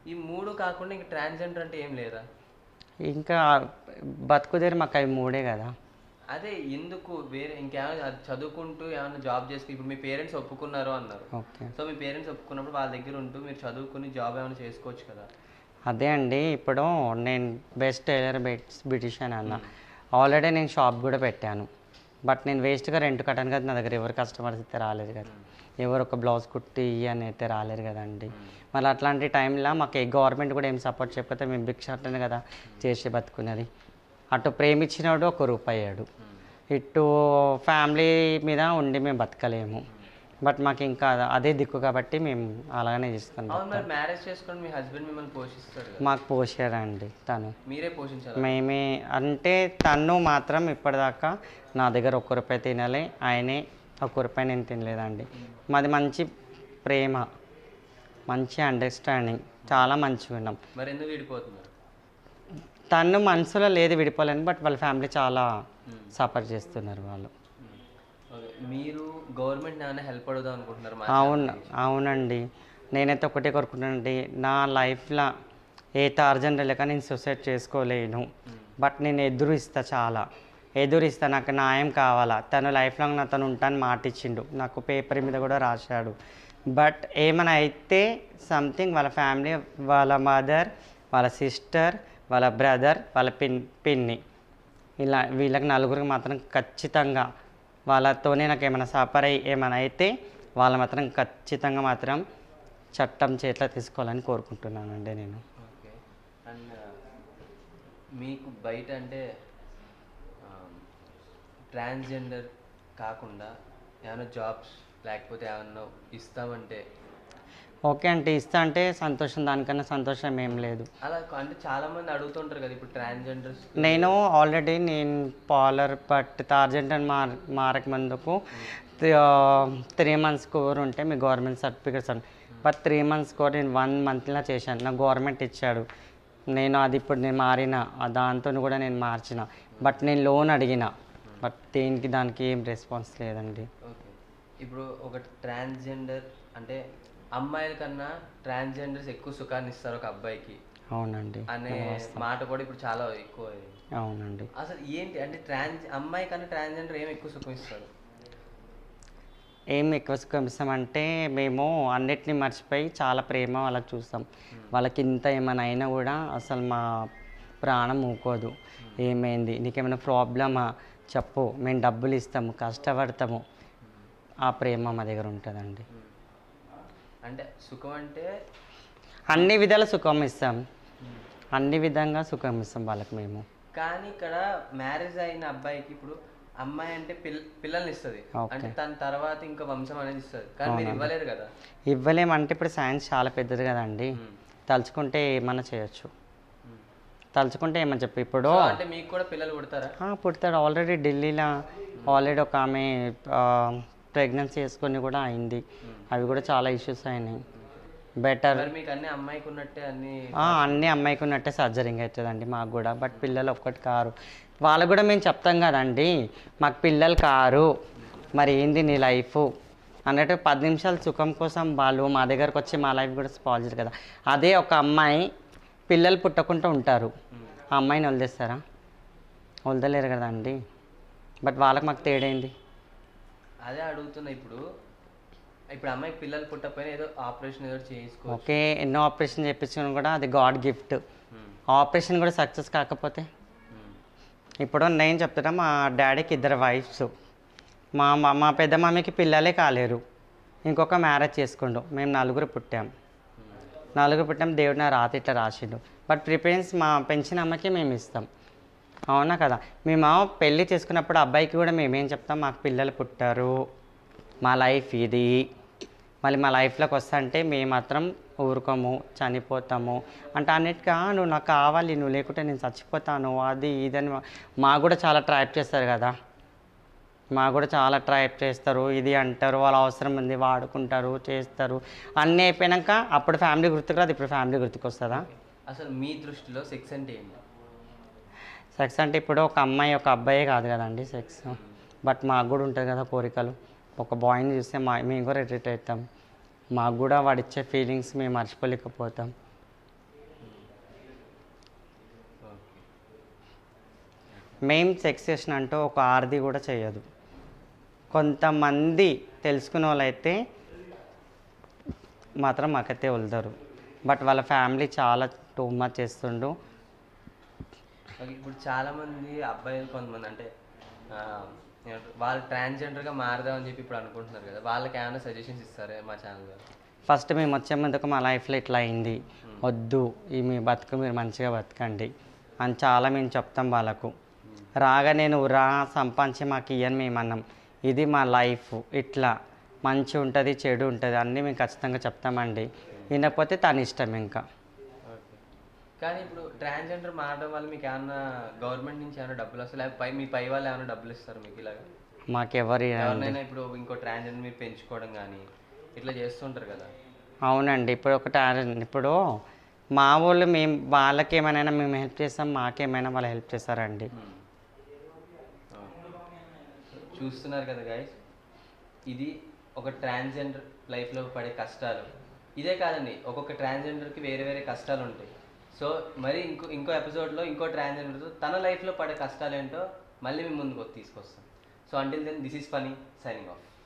ఈ మూడు కాకుండా ఇంక ట్రాన్స్జెండర్ అంటే ఏం లేదా ఇంకా బతుకుదేరు మాకు అవి మూడే కదా అదే ఎందుకు వేరే ఇంకేమైనా అది చదువుకుంటూ ఏమైనా జాబ్ చేసుకు ఇప్పుడు మీ పేరెంట్స్ ఒప్పుకున్నారు అన్నారు ఓకే సో మీ పేరెంట్స్ ఒప్పుకున్నప్పుడు వాళ్ళ దగ్గర ఉంటూ మీరు చదువుకుని జాబ్ ఏమైనా చేసుకోవచ్చు కదా అదే అండి ఇప్పుడు నేను బెస్ట్ టైలర్ బ్యూటిషియన్ అన్న ఆల్రెడీ నేను షాప్ కూడా పెట్టాను బట్ నేను వేస్ట్గా రెంట్ కట్టాను కదా నా దగ్గర ఎవరు కస్టమర్స్ అయితే రాలేదు కదా ఎవరు ఒక బ్లౌజ్ కుట్టి ఇయ్యి అని అయితే రాలేరు కదండి మళ్ళీ అట్లాంటి టైంలో మాకు ఏ గవర్నమెంట్ కూడా ఏం సపోర్ట్ చెప్పకపోతే మేము భిక్షాటనే కదా చేసి బతుకున్నది అటు ప్రేమించినాడు ఒక రూపాయి అయ్యాడు ఇటు ఫ్యామిలీ మీద ఉండి మేము బతకలేము బట్ మాకు ఇంకా అదే దిక్కు కాబట్టి మేము అలాగనే చేస్తాం అవును మరి మ్యారేజ్ చేసుకొని మీ హస్బెండ్ మిమ్మల్ని పోషిస్తాడు కదా మాకు పోసాడండి తను మీరే పోషించాలి మేమే అంటే తను మాత్రం ఇప్పటిదాకా నా దగ్గర ఒక్క రూపాయి తినాలి ఆయనే ఒక్క రూపాయి నేను తినలేదండి మాది మంచి ప్రేమ మంచి అండర్స్టాండింగ్ చాలా మంచిగా ఉన్నాం మరి ఎందుకు విడిపోతున్నారు తను మనసులో లేదు విడిపోలేను బట్ వాళ్ళ ఫ్యామిలీ చాలా సఫర్ చేస్తున్నారు వాళ్ళు ఓకే మీరు గవర్నమెంట్ ఏమైనా హెల్ప్ అడుగుదాం అనుకుంటున్నారు మా అవును అవునండి నేనైతే ఒకటే కోరుకుంటానండి నా లైఫ్లో ఏ టార్జన్ లేక నేను సూసైడ్ చేసుకోలేను బట్ నేను ఎదురు ఇస్తా చాలా ఎదురు ఇస్తా నాకు న్యాయం కావాలా తను లైఫ్ లాంగ్ నా తను ఉంటాను మాట ఇచ్చిండు నాకు పేపర్ మీద కూడా రాశాడు బట్ ఏమైనా అయితే సంథింగ్ వాళ్ళ ఫ్యామిలీ వాళ్ళ మదర్ వాళ్ళ సిస్టర్ వాళ్ళ బ్రదర్ వాళ్ళ పిన్ పిన్ని ఇలా వీళ్ళకి నలుగురికి మాత్రం ఖచ్చితంగా వాళ్ళతోనే నాకు ఏమైనా సఫర్ అయ్యి ఏమైనా అయితే వాళ్ళు మాత్రం ఖచ్చితంగా మాత్రం చట్టం చేతిలో తీసుకోవాలని కోరుకుంటున్నానండి నేను ఓకే అండ్ మీకు బయట అంటే ట్రాన్స్జెండర్ కాకుండా ఏమైనా జాబ్స్ లేకపోతే ఏమన్నా ఇస్తామంటే ఓకే అంటే ఇస్తా అంటే సంతోషం దానికన్నా సంతోషం ఏం లేదు అలా అంటే చాలా మంది అడుగుతుంటారు కదా ఇప్పుడు ట్రాన్స్జెండర్స్ నేను ఆల్రెడీ నేను పాలర్ బట్ టార్జెంట్ మార్ మారక ముందుకు త్రీ మంత్స్ కోర్ ఉంటే మీ గవర్నమెంట్ సర్టిఫికేట్స్ అని బట్ త్రీ మంత్స్ కోర్ నేను వన్ మంత్లో చేశాను నాకు గవర్నమెంట్ ఇచ్చాడు నేను అది ఇప్పుడు నేను మారిన ఆ దాంతో కూడా నేను మార్చిన బట్ నేను లోన్ అడిగిన బట్ దేనికి దానికి ఏం రెస్పాన్స్ లేదండి ఓకే ఇప్పుడు ఒక ట్రాన్స్జెండర్ అంటే అమ్మాయిల కన్నా ట్రాన్స్జెండర్స్ ఎక్కువ సుఖాన్ని ఇస్తారు ఒక అబ్బాయికి అవునండి అనే మాట కూడా ఇప్పుడు చాలా ఎక్కువ అయింది. అవునండి అసలు ఏంటి అంటే ట్రాన్స్ అమ్మాయి కన్నా ట్రాన్స్జెండర్ ఏం ఎక్కువ సుఖం ఇస్తారు ఏం ఎక్కువ సుఖం ఇస్తామంటే మేము అన్నిటిని మర్చిపోయి చాలా ప్రేమ వాళ్ళకి చూస్తాం వాళ్ళకి ఇంత ఏమైనా అయినా కూడా అసలు మా ప్రాణం ఊకోదు ఏమైంది నీకేమైనా ప్రాబ్లమా చెప్పు మేము డబ్బులు ఇస్తాము కష్టపడతాము ఆ ప్రేమ మా దగ్గర ఉంటుందండి అంటే సుఖం అంటే అన్ని విధాల సుఖం ఇస్తాం అన్ని విధంగా సుఖం ఇస్తాం వాళ్ళకి మేము కానీ ఇక్కడ మ్యారేజ్ అయిన అబ్బాయికి ఇప్పుడు అమ్మాయి అంటే పిల్ల పిల్లల్ని ఇస్తుంది ఓకే. అంటే తన తర్వాత ఇంకా వంశం అనేది ఇస్తుంది కానీ మీరు ఇవ్వలేరు కదా ఇవ్వలేమంటే ఇప్పుడు సైన్స్ చాలా పెద్దది కదండి తలుచుకుంటే ఏమన్నా చేయొచ్చు తలుచుకుంటే ఏమని చెప్పి ఇప్పుడు సో అంటే మీకు కూడా పిల్లలు పుడతారా ఆ, పుడతాడు ఆల్రెడీ ఢిల్లీలో ఆల్రెడీ ఒక ఆమె ప్రెగ్నెన్సీ చేసుకొని కూడా అయింది అవి కూడా చాలా ఇష్యూస్ అయినాయి బెటర్ మరి మీకు అన్ని అమ్మాయికి ఉన్నట్టే అన్ని అన్ని అమ్మాయికి ఉన్నట్టే సర్జరింగ్ అవుతుందండి మాకు కూడా బట్ పిల్లలు ఒక్కటి కారు వాళ్ళకు కూడా మేము చెప్తాం కదండి మాకు పిల్లలు కారు మరి ఏంది నీ లైఫ్ అన్నట్టు పది నిమిషాల సుఖం కోసం వాళ్ళు మా దగ్గరకు వచ్చి మా లైఫ్ కూడా స్పాయిల్ కదా అదే ఒక అమ్మాయి పిల్లలు పుట్టకుండా ఉంటారు ఆ అమ్మాయిని వదిలేస్తారా వదలలేరు కదండి బట్ వాళ్ళకి మాకు తేడైంది అదే అడుగుతున్నా ఇప్పుడు ఇప్పుడు అమ్మాయికి పిల్లలు పుట్టకపోయినా ఏదో ఆపరేషన్ ఏదో చేసుకో ఓకే ఎన్నో ఆపరేషన్ చేయించుకుని కూడా అది గాడ్ గిఫ్ట్ ఆపరేషన్ కూడా సక్సెస్ కాకపోతే ఇప్పుడు నేను చెప్తున్నా మా డాడీకి ఇద్దరు వైఫ్స్ మా మా- మా పెద్ద మమ్మీకి పిల్లలే కాలేరు ఇంకొక మ్యారేజ్ చేసుకుండు మేము నలుగురు పుట్టాం నలుగురు పుట్టాం దేవుడు నా రాత ఇట్లా రాసిండు బట్ ప్రిఫరెన్స్ మా పెంచిన అమ్మకి మేము ఇస్తాం అవునా కదా మేము పెళ్ళి చేసుకున్నప్పుడు అబ్బాయికి కూడా మేమేం చెప్తాం మాకు పిల్లలు పుట్టారు మా లైఫ్ ఇది మళ్ళీ మా లైఫ్లోకి వస్తా అంటే మేము మాత్రం ఊరుకోము చనిపోతాము అంటే అన్నిటిగా నువ్వు నాకు కావాలి నువ్వు లేకుంటే నేను చచ్చిపోతాను అది ఇదని మా కూడా చాలా ట్రాప్ చేస్తారు కదా మా కూడా చాలా ట్రైప్ చేస్తారు ఇది అంటారు వాళ్ళ అవసరం ఉంది వాడుకుంటారు చేస్తారు అన్నీ అయిపోయాక అప్పుడు ఫ్యామిలీ గుర్తుకు రాదు ఇప్పుడు ఫ్యామిలీ గుర్తుకు వస్తుందా అసలు మీ దృష్టిలో సెక్స్ అంటే ఏంటి సెక్స్ అంటే ఇప్పుడు ఒక అమ్మాయి ఒక అబ్బాయే కాదు కదండి సెక్స్ బట్ మాకు కూడా ఉంటుంది కదా కోరికలు ఒక బాయ్ని చూస్తే మా మేము కూడా రిట్రీట్ అవుతాం మాకు కూడా వాడు ఇచ్చే ఫీలింగ్స్ మేము మర్చిపోలేకపోతాం మేము సెక్స్ చేసిన అంటూ ఒక ఆర్ది కూడా చేయదు కొంతమంది తెలుసుకున్న వాళ్ళైతే మాత్రం మాకైతే వదులుతారు బట్ వాళ్ళ ఫ్యామిలీ చాలా టూ మచ్ చేస్తుండు ఓకే, ఇప్పుడు చాలా మంది అబ్బాయిలు కొంతమంది అంటే ఆ, ఏమంటారు, వాళ్ళు ట్రాన్స్జెండర్గా మారదామని చెప్పి ఇప్పుడు అనుకుంటున్నారు కదా వాళ్ళకి ఏమైనా సజెషన్స్ ఇస్తారా మా ఛానల్ ఫస్ట్ మేము వచ్చే ముందుకు మా లైఫ్లో ఇట్లా అయింది వద్దు ఈ మీ బతుకు మీరు మంచిగా బతకండి అని చాలా మేము చెప్తాం వాళ్ళకు రాగా నేను రా సంపాదించి మాకు ఇయ్యని మేము అన్నాం ఇది మా లైఫ్ ఇట్లా మంచి ఉంటుంది చెడు ఉంటుంది అన్నీ మేము ఖచ్చితంగా చెప్తామండి వినకపోతే తన ఇష్టం ఇంకా ఓకే కానీ ఇప్పుడు ట్రాన్స్జెండర్ మారడం వల్ల మీకు ఏమన్నా గవర్నమెంట్ నుంచి ఏమైనా డబ్బులు వస్తాయి లేకపోతే పై మీ పై వాళ్ళు ఏమైనా డబ్బులు ఇస్తారు మీకు ఇలాగా మాకెవరి ఎవరినైనా ఇప్పుడు ఇంకో ట్రాన్స్జెండర్ మీరు పెంచుకోవడం కానీ ఇట్లా చేస్తుంటారు కదా అవునండి ఇప్పుడు ఒకటి ఆ- ఇప్పుడు మా వాళ్ళు మేము వాళ్ళకి ఏమైనా మేము హెల్ప్ చేస్తాం మాకేమైనా వాళ్ళు హెల్ప్ చేస్తారండి మ్మ్. చూస్తున్నారు కదా గైస్ ఇది ఒక ట్రాన్స్జెండర్ లైఫ్లో పడే కష్టాలు ఇదే కాదండి ఒక్కొక్క ట్రాన్స్జెండర్కి వేరే వేరే కష్టాలు ఉంటాయి సో మరి ఇంకో ఇంకో ఎపిసోడ్లో ఇంకో ట్రాన్స్జెండర్ తన లైఫ్లో పడే కష్టాలు ఏంటో మళ్ళీ మేము ముందుకు తీసుకొస్తాం so until then this is Phani signing of